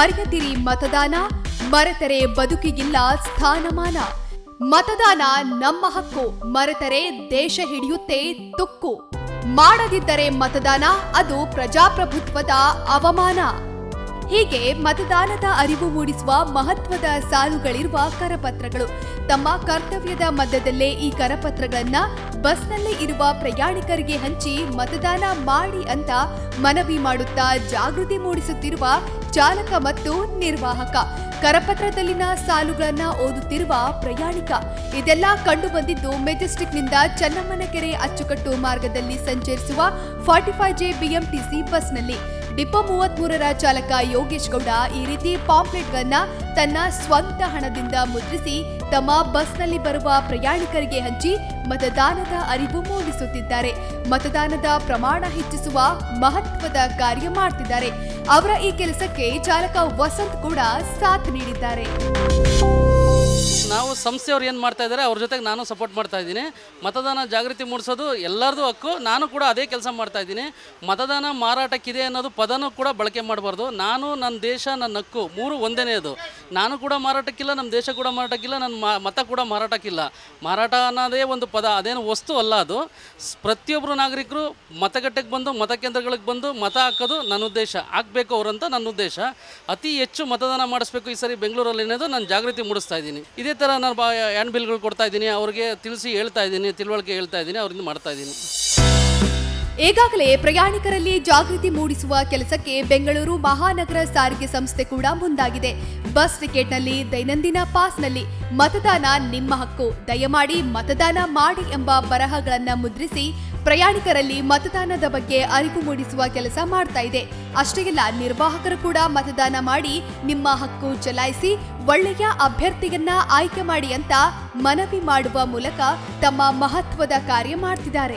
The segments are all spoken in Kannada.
ಮರೆಯದಿರಿ ಮತದಾನ ಮರೆತರೆ ಬದುಕಿಗಿಲ್ಲ ಸ್ಥಾನಮಾನ ಮತದಾನ ನಮ್ಮ ಹಕ್ಕು ಮರೆತರೆ ದೇಶ ಹಿಡಿಯುತ್ತೆ ತುಕ್ಕು ಮಾಡದಿದ್ದರೆ ಮತದಾನ ಅದು ಪ್ರಜಾಪ್ರಭುತ್ವದ ಅವಮಾನ ಹೀಗೆ ಮತದಾನದ ಅರಿವು ಮೂಡಿಸುವ ಮಹತ್ವದ ಸಾಲುಗಳಿರುವ ಕರಪತ್ರಗಳು ತಮ್ಮ ಕರ್ತವ್ಯದ ಮಧ್ಯದಲ್ಲೇ ಈ ಕರಪತ್ರಗಳನ್ನ ಬಸ್ನಲ್ಲಿ ಇರುವ ಪ್ರಯಾಣಿಕರಿಗೆ ಹಂಚಿ ಮತದಾನ ಮಾಡಿ ಅಂತ ಮನವಿ ಮಾಡುತ್ತಾ ಜಾಗೃತಿ ಮೂಡಿಸುತ್ತಿರುವ ಚಾಲಕ ಮತ್ತು ನಿರ್ವಾಹಕ ಕರಪತ್ರದಲ್ಲಿನ ಸಾಲುಗಳನ್ನ ಓದುತ್ತಿರುವ ಪ್ರಯಾಣಿಕ ಇದೆಲ್ಲ ಕಂಡು ಬಂದಿದ್ದು ಮೆಜೆಸ್ಟಿಕ್ನಿಂದ ಚನ್ನಮ್ಮನಕೆರೆ ಅಚ್ಚುಕಟ್ಟು ಮಾರ್ಗದಲ್ಲಿ ಸಂಚರಿಸುವ ಫಾರ್ಟಿ ಫೈವ್ ಜೆ ಬಿಎಂಟಿಸಿ ಬಸ್ನಲ್ಲಿ ಡಿಪೋ ಮೂವತ್ತ್ ಮೂರರ ಚಾಲಕ ಯೋಗೇಶ್ ಗೌಡ ಈ ರೀತಿ ಪಾಂಪ್ಲೆಟ್ಗಳನ್ನ ತನ್ನ ಸ್ವಂತ ಹಣದಿಂದ ಮುದ್ರಿಸಿ ತಮ್ಮ ಬಸ್ನಲ್ಲಿ ಬರುವ ಪ್ರಯಾಣಿಕರಿಗೆ ಹಂಚಿ ಮತದಾನದ ಅರಿವು ಮೂಡಿಸುತ್ತಿದ್ದಾರೆ ಮತದಾನದ ಪ್ರಮಾಣ ಹೆಚ್ಚಿಸುವ ಮಹತ್ವದ ಕಾರ್ಯ ಮಾಡ್ತಿದ್ದಾರೆ ಅವರ ಈ ಕೆಲಸಕ್ಕೆ ಚಾಲಕ ವಸಂತ್ ಕೂಡ ಸಾಥ್ ನೀಡಿದ್ದಾರೆ ನಾವು ಸಂಸ್ಥೆಯವ್ರು ಏನು ಮಾಡ್ತಾ ಇದ್ದಾರೆ ಅವ್ರ ಜೊತೆಗೆ ನಾನು ಸಪೋರ್ಟ್ ಮಾಡ್ತಾ ಇದ್ದೀನಿ ಮತದಾನ ಜಾಗೃತಿ ಮೂಡಿಸೋದು ಎಲ್ಲರದು ಹಕ್ಕು ನಾನು ಕೂಡ ಅದೇ ಕೆಲಸ ಮಾಡ್ತಾ ಇದ್ದೀನಿ ಮತದಾನ ಮಾರಾಟಕ್ಕಿದೆ ಅನ್ನೋದು ಪದನೂ ಕೂಡ ಬಳಕೆ ಮಾಡಬಾರ್ದು ನಾನು ನನ್ನ ದೇಶ ನನ್ನ ಹಕ್ಕು ಮೂರು ಒಂದೇ ಅದು ನಾನು ಕೂಡ ಮಾರಾಟಕ್ಕಿಲ್ಲ ನಮ್ಮ ದೇಶ ಕೂಡ ಮಾರಾಟಕ್ಕಿಲ್ಲ ನನ್ನ ಮ- ಮತ ಕೂಡ ಮಾರಾಟಕ್ಕಿಲ್ಲ ಮಾರಾಟ ಅನ್ನೋದೇ ಒಂದು ಪದ ಅದೇನು ವಸ್ತು ಅಲ್ಲ ಅದು ಸ್- ಪ್ರತಿಯೊಬ್ಬರು ನಾಗರಿಕರು ಮತಗಟ್ಟೆಗೆ ಬಂದು ಮತಕೇಂದ್ರಗಳಿಗೆ ಬಂದು ಮತ ಹಾಕೋದು ನನ್ನ ಉದ್ದೇಶ ಹಾಕಬೇಕು ಅವರಂತ ನನ್ನ ಉದ್ದೇಶ ಅತಿ ಹೆಚ್ಚು ಮತದಾನ ಮಾಡಿಸ್ಬೇಕು ಈ ಸರಿ ಬೆಂಗಳೂರಲ್ಲಿ ಅನ್ನೋದು ನಾನು ಜಾಗೃತಿ ಮೂಡಿಸ್ತಾ ಇದ್ದೀನಿ ಇದೇ ಥರ ನಾನು ಬಾ ಹ್ಯಾಂಡ್ ಬಿಲ್ಗಳು ಕೊಡ್ತಾ ಇದ್ದೀನಿ ಅವ್ರಿಗೆ ತಿಳಿಸಿ ಹೇಳ್ತಾ ಇದ್ದೀನಿ ತಿಳುವಳಿಕೆ ಹೇಳ್ತಾ ಇದ್ದೀನಿ ಅವರಿಂದ ಮಾಡ್ತಾ ಇದ್ದೀನಿ ಈಗಾಗಲೇ ಪ್ರಯಾಣಿಕರಲ್ಲಿ ಜಾಗೃತಿ ಮೂಡಿಸುವ ಕೆಲಸಕ್ಕೆ ಬೆಂಗಳೂರು ಮಹಾನಗರ ಸಾರಿಗೆ ಸಂಸ್ಥೆ ಕೂಡ ಮುಂದಾಗಿದೆ ಬಸ್ ಟಿಕೆಟ್ನಲ್ಲಿ ದೈನಂದಿನ ಪಾಸ್ನಲ್ಲಿ ಮತದಾನ ನಿಮ್ಮ ಹಕ್ಕು ದಯಮಾಡಿ ಮತದಾನ ಮಾಡಿ ಎಂಬ ಬರಹಗಳನ್ನ ಮುದ್ರಿಸಿ ಪ್ರಯಾಣಿಕರಲ್ಲಿ ಮತದಾನದ ಬಗ್ಗೆ ಅರಿವು ಮೂಡಿಸುವ ಕೆಲಸ ಮಾಡ್ತಾ ಇದೆ ಅಷ್ಟೇ ಅಲ್ಲ ನಿರ್ವಾಹಕರು ಕೂಡ ಮತದಾನ ಮಾಡಿ ನಿಮ್ಮ ಹಕ್ಕು ಚಲಾಯಿಸಿ ಒಳ್ಳೆಯ ಅಭ್ಯರ್ಥಿಯನ್ನ ಆಯ್ಕೆ ಮಾಡಿ ಅಂತ ಮನವಿ ಮಾಡುವ ಮೂಲಕ ತಮ್ಮ ಮಹತ್ವದ ಕಾರ್ಯ ಮಾಡ್ತಿದ್ದಾರೆ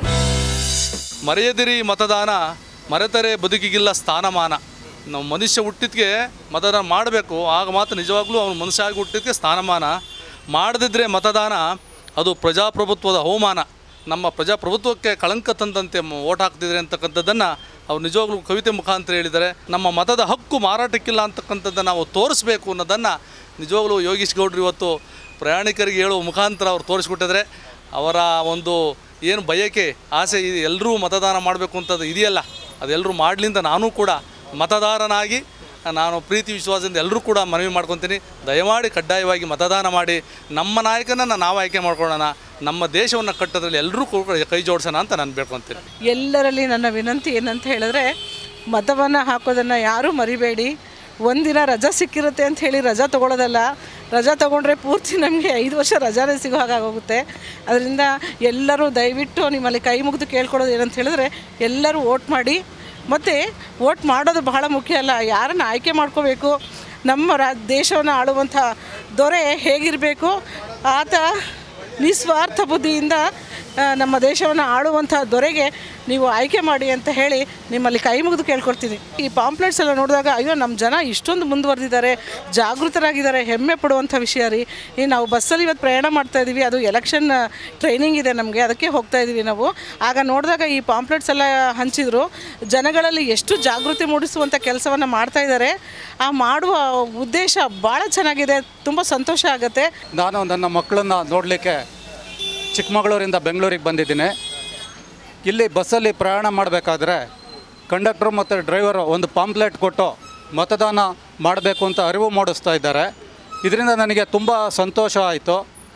ಮರೆಯದಿರಿ ಮತದಾನ ಮರೆತರೆ ಬದುಕಿಗಿಲ್ಲ ಸ್ಥಾನಮಾನ ನಾವು ಮನುಷ್ಯ ಹುಟ್ಟಿದ್ಕೆ ಮತದಾನ ಮಾಡಬೇಕು ಆಗ ಮಾತ್ರ ನಿಜವಾಗ್ಲೂ ಅವನು ಮನುಷ್ಯ ಆಗಿ ಹುಟ್ಟಿದ್ಕೆ ಸ್ಥಾನಮಾನ ಮಾಡದಿದ್ದರೆ ಮತದಾನ ಅದು ಪ್ರಜಾಪ್ರಭುತ್ವದ ಅವಮಾನ ನಮ್ಮ ಪ್ರಜಾಪ್ರಭುತ್ವಕ್ಕೆ ಕಳಂಕ ತಂದಂತೆ ಮ- ಓಟ್ ಹಾಕ್ತಿದ್ರೆ ಅಂತಕ್ಕಂಥದ್ದನ್ನು ಅವ್ರು ನಿಜವಾಗ್ಲೂ ಕವಿತೆ ಮುಖಾಂತರ ಹೇಳಿದ್ದಾರೆ ನಮ್ಮ ಮತದ ಹಕ್ಕು ಮಾರಾಟಕ್ಕಿಲ್ಲ ಅಂತಕ್ಕಂಥದ್ದನ್ನು ನಾವು ತೋರಿಸ್ಬೇಕು ಅನ್ನೋದನ್ನು ನಿಜವಾಗ್ಲೂ ಯೋಗೀಶ್ ಗೌಡ್ರು ಇವತ್ತು ಪ್ರಯಾಣಿಕರಿಗೆ ಹೇಳುವ ಮುಖಾಂತರ ಅವ್ರು ತೋರಿಸ್ಬಿಟ್ಟಿದ್ರೆ ಅವರ ಒಂದು ಏನು ಬಯಕೆ ಆಸೆ ಇದೆ ಎಲ್ಲರೂ ಮತದಾನ ಮಾಡಬೇಕು ಅಂತದ್ದು ಇದೆಯಲ್ಲ ಅದೆಲ್ಲರೂ ಮಾಡಲಿಂದ ನಾನು ಕೂಡ ಮತದಾರನಾಗಿ ನಾನು ಪ್ರೀತಿ ವಿಶ್ವಾಸದಿಂದ ಎಲ್ಲರೂ ಕೂಡ ಮನವಿ ಮಾಡ್ಕೊತೀನಿ ದಯಮಾಡಿ ಕಡ್ಡಾಯವಾಗಿ ಮತದಾನ ಮಾಡಿ ನಮ್ಮ ನಾಯಕನನ್ನು ನಾವು ಆಯ್ಕೆ ಮಾಡ್ಕೊಳ್ಳೋಣ ನಮ್ಮ ದೇಶವನ್ನು ಕಟ್ಟೋದ್ರಲ್ಲಿ ಎಲ್ಲರೂ ಕೂಡ ಕೈ ಜೋಡಿಸೋಣ ಅಂತ ನಾನು ಬೇಡ್ಕೊತೀನಿ ಎಲ್ಲರಲ್ಲಿ ನನ್ನ ವಿನಂತಿ ಏನಂತ ಹೇಳಿದ್ರೆ ಮತವನ್ನು ಹಾಕೋದನ್ನು ಯಾರೂ ಮರಿಬೇಡಿ ಒಂದಿನ ರಜಾ ಸಿಕ್ಕಿರುತ್ತೆ ಅಂತ ಹೇಳಿ ರಜಾ ತೊಗೊಳೋದಲ್ಲ ರಜಾ ತೊಗೊಂಡ್ರೆ ಪೂರ್ತಿ ನಮಗೆ ಐದು ವರ್ಷ ರಜಾನೇ ಸಿಗೋ ಹಾಗಾಗೋಗುತ್ತೆ ಅದರಿಂದ ಎಲ್ಲರೂ ದಯವಿಟ್ಟು ನಿಮ್ಮಲ್ಲಿ ಕೈ ಮುಗಿದು ಕೇಳ್ಕೊಳ್ಳೋದು ಏನಂತ ಹೇಳಿದ್ರೆ ಎಲ್ಲರೂ ವೋಟ್ ಮಾಡಿ ಮತ್ತು ವೋಟ್ ಮಾಡೋದು ಬಹಳ ಮುಖ್ಯ ಅಲ್ಲ ಯಾರನ್ನು ಆಯ್ಕೆ ಮಾಡ್ಕೋಬೇಕು ನಮ್ಮ ರಾ ದೇಶವನ್ನು ಆಳುವಂಥ ದೊರೆ ಹೇಗಿರಬೇಕು ಆತ ನಿಸ್ವಾರ್ಥ ಬುದ್ಧಿಯಿಂದ ಆ, ನಮ್ಮ ದೇಶವನ್ನು ಆಳುವಂಥ ದೊರೆಗೆ ನೀವು ಆಯ್ಕೆ ಮಾಡಿ ಅಂತ ಹೇಳಿ ನಿಮ್ಮಲ್ಲಿ ಕೈ ಮುಗಿದು ಕೇಳ್ಕೊಳ್ತೀನಿ ಈ ಪಾಂಪ್ಲೆಟ್ಸ್ ಎಲ್ಲ ನೋಡಿದಾಗ ಅಯ್ಯೋ ನಮ್ಮ ಜನ ಇಷ್ಟೊಂದು ಮುಂದುವರೆದಿದ್ದಾರೆ ಜಾಗೃತರಾಗಿದ್ದಾರೆ ಹೆಮ್ಮೆ ಪಡುವಂಥ ವಿಷಯ ರೀ ಈ ನಾವು ಬಸ್ಸಲ್ಲಿ ಇವತ್ತು ಪ್ರಯಾಣ ಮಾಡ್ತಾ ಇದ್ದೀವಿ ಅದು ಎಲೆಕ್ಷನ್ ಟ್ರೈನಿಂಗ್ ಇದೆ ನಮಗೆ ಅದಕ್ಕೆ ಹೋಗ್ತಾ ಇದ್ದೀವಿ ನಾವು ಆಗ ನೋಡಿದಾಗ ಈ ಪಾಂಪ್ಲೆಟ್ಸ್ ಎಲ್ಲ ಹಂಚಿದ್ರು ಜನಗಳಲ್ಲಿ ಎಷ್ಟು ಜಾಗೃತಿ ಮೂಡಿಸುವಂಥ ಕೆಲಸವನ್ನು ಮಾಡ್ತಾ ಇದ್ದಾರೆ ಆ ಮಾಡುವ ಉದ್ದೇಶ ಭಾಳ ಚೆನ್ನಾಗಿದೆ ತುಂಬ ಸಂತೋಷ ಆಗುತ್ತೆ ನಾನು ನನ್ನ ಮಕ್ಕಳನ್ನ ನೋಡಲಿಕ್ಕೆ ಚಿಕ್ಕಮಗಳೂರಿಂದ ಬೆಂಗಳೂರಿಗೆ ಬಂದಿದ್ದೀನಿ ಇಲ್ಲಿ ಬಸ್ಸಲ್ಲಿ ಪ್ರಯಾಣ ಮಾಡಬೇಕಾದ್ರೆ ಕಂಡಕ್ಟ್ರು ಮತ್ತು ಡ್ರೈವರು ಒಂದು ಪಾಂಪ್ಲೆಟ್ ಕೊಟ್ಟು ಮತದಾನ ಮಾಡಬೇಕು ಅಂತ ಅರಿವು ಮೂಡಿಸ್ತಾ ಇದ್ದಾರೆ ಇದರಿಂದ ನನಗೆ ತುಂಬ ಸಂತೋಷ ಆಯಿತು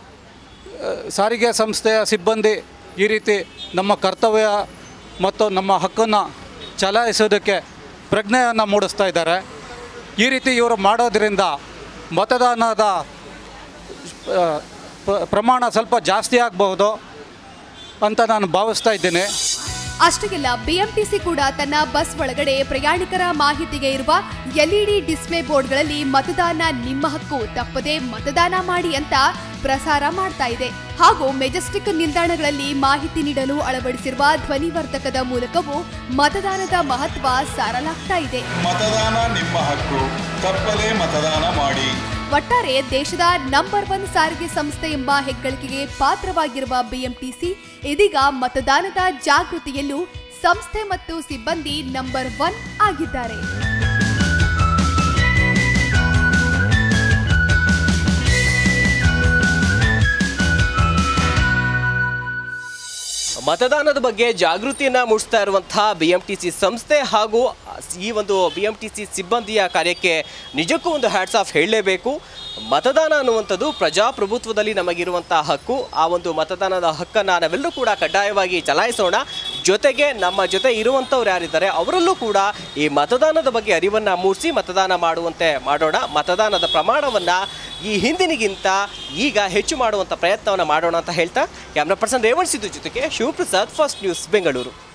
ಸಾರಿಗೆ ಸಂಸ್ಥೆಯ ಸಿಬ್ಬಂದಿ ಈ ರೀತಿ ನಮ್ಮ ಕರ್ತವ್ಯ ಮತ್ತು ನಮ್ಮ ಹಕ್ಕನ್ನು ಚಲಾಯಿಸೋದಕ್ಕೆ ಪ್ರಜ್ಞೆಯನ್ನು ಮೂಡಿಸ್ತಾ ಇದ್ದಾರೆ ಈ ರೀತಿ ಇವರು ಮಾಡೋದ್ರಿಂದ ಮತದಾನದ ಆ, ಪ- ಪ್ರಮಾಣ ಸ್ವಲ್ಪ ಜಾಸ್ತಿ ಆಗಬಹುದು ಅಂತ ನಾನು ಭಾವಿಸ್ತಾ ಇದ್ದೀನಿ ಅಷ್ಟೇ ಅಲ್ಲ ಬಿಎಂಟಿಸಿ ಕೂಡ ತನ್ನ ಬಸ್ ಒಳಗಡೆ ಪ್ರಯಾಣಿಕರ ಮಾಹಿತಿಗೆ ಇರುವ ಎಲ್ಇಡಿ ಡಿಸ್ಪ್ಲೇ ಬೋರ್ಡ್ಗಳಲ್ಲಿ ಮತದಾನ ನಿಮ್ಮ ಹಕ್ಕು ತಪ್ಪದೆ ಮತದಾನ ಮಾಡಿ ಅಂತ ಪ್ರಸಾರ ಮಾಡ್ತಾ ಇದೆ ಹಾಗೂ ಮೆಜೆಸ್ಟಿಕ್ ನಿಲ್ದಾಣಗಳಲ್ಲಿ ಮಾಹಿತಿ ನೀಡಲು ಅಳವಡಿಸಿರುವ ಧ್ವನಿವರ್ಧಕದ ಮೂಲಕವೂ ಮತದಾನದ ಮಹತ್ವ ಸಾರಲಾಗ್ತಾ ಇದೆ ಮತದಾನ ನಿಮ್ಮ ಹಕ್ಕು ತಪ್ಪದೇ ಮತದಾನ ಮಾಡಿ ಒಟ್ಟಾರೆ ದೇಶದ ನಂಬರ್ ಒನ್ ಸಾರಿಗೆ ಸಂಸ್ಥೆ ಎಂಬ ಹೆಗ್ಗಳಿಕೆಗೆ ಪಾತ್ರವಾಗಿರುವ ಬಿಎಂಟಿಸಿ ಇದೀಗ ಮತದಾನದ ಜಾಗೃತಿಯಲ್ಲೂ ಸಂಸ್ಥೆ ಮತ್ತು ಸಿಬ್ಬಂದಿ ನಂಬರ್ ಒನ್ ಆಗಿದ್ದಾರೆ ಮತದಾನದ ಬಗ್ಗೆ ಜಾಗೃತಿಯನ್ನು ಮೂಡಿಸ್ತಾ ಇರುವಂತಹ ಬಿ ಎಂ ಟಿ ಸಿ ಸಂಸ್ಥೆ ಹಾಗೂ ಈ ಒಂದು ಬಿ ಎಂ ಟಿ ಸಿ ಸಿಬ್ಬಂದಿಯ ಕಾರ್ಯಕ್ಕೆ ನಿಜಕ್ಕೂ ಒಂದು ಹ್ಯಾಟ್ಸ್ ಆಫ್ ಹೇಳಲೇಬೇಕು ಮತದಾನ ಅನ್ನುವಂಥದ್ದು ಪ್ರಜಾಪ್ರಭುತ್ವದಲ್ಲಿ ನಮಗಿರುವಂತಹ ಹಕ್ಕು ಆ ಒಂದು ಮತದಾನದ ಹಕ್ಕನ್ನು ನಾವೆಲ್ಲರೂ ಕೂಡ ಕಡ್ಡಾಯವಾಗಿ ಚಲಾಯಿಸೋಣ ಜೊತೆಗೆ ನಮ್ಮ ಜೊತೆ ಇರುವಂಥವ್ರು ಯಾರಿದ್ದಾರೆ ಅವರಲ್ಲೂ ಕೂಡ ಈ ಮತದಾನದ ಬಗ್ಗೆ ಅರಿವನ್ನು ಮೂಡಿಸಿ ಮತದಾನ ಮಾಡುವಂತೆ ಮಾಡೋಣ ಮತದಾನದ ಪ್ರಮಾಣವನ್ನು ಈ ಹಿಂದಿನಿಗಿಂತ ಈಗ ಹೆಚ್ಚು ಮಾಡುವಂಥ ಪ್ರಯತ್ನವನ್ನು ಮಾಡೋಣ ಅಂತ ಹೇಳ್ತಾ ಕ್ಯಾಮ್ರಾ ಪರ್ಸನ್ ರೇವಣ್ ಸಿದ್ದು ಜೊತೆಗೆ ಶಿವಪ್ರಸಾದ್ ಫಸ್ಟ್ ನ್ಯೂಸ್ ಬೆಂಗಳೂರು